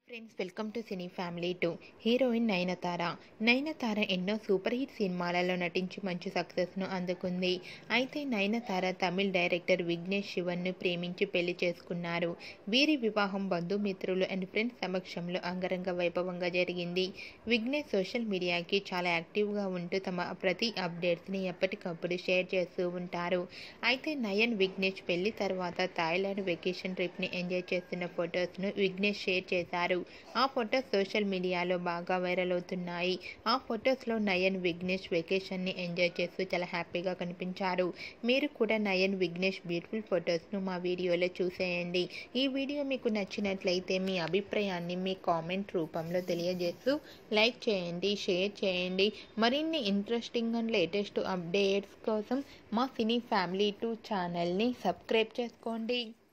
friends welcome to cine family two heroine Nayanthara Nayanthara ఎన్నో super hit సినిమాలలో నటించి మంచి సక్సెస్ను అందుకుంది అయితే నయనతార తమిళ్ డైరెక్టర్ విఘ్నేష్ శివన్ను ప్రేమించి పెళ్లి చేసుకున్నారు వీరి వివాహం బంధుమిత్రులు అండ్ ఫ్రెండ్స్ సమక్షంలో అంగరంగ వైభవంగా జరిగింది విఘ్నేష్ సోషల్ మీడియాకి చాలా యాక్టివ్గా ఉంటూ తమ ప్రతి అప్డేట్స్ని ఎప్పటికప్పుడు షేర్ చేస్తూ ఉంటారు అయితే నయన్ విఘ్నేష్ పెళ్లి తర్వాత థాయిలాండ్ వెకేషన్ ట్రిప్ని ఎంజాయ్ చేస్తున్న ఫొటోస్ను విఘ్నేష్ షేర్ చేశారు ఆ ఫొటోస్ సోషల్ మీడియాలో బాగా వైరల్ అవుతున్నాయి ఆ ఫొటోస్లో నయన్ విఘ్నేష్ వెకేషన్ని ఎంజాయ్ చేస్తూ చాలా హ్యాపీగా కనిపించారు మీరు కూడా నయన్ విఘ్నేష్ బ్యూటిఫుల్ ఫొటోస్ను మా వీడియోలో చూసేయండి ఈ వీడియో మీకు నచ్చినట్లయితే మీ అభిప్రాయాన్ని మీ కామెంట్ రూపంలో తెలియజేస్తూ లైక్ చేయండి షేర్ చేయండి మరిన్ని ఇంట్రెస్టింగ్ అండ్ లేటెస్ట్ అప్డేట్స్ కోసం మా సినీ ఫ్యామిలీ టూ ఛానల్ని సబ్స్క్రైబ్ చేసుకోండి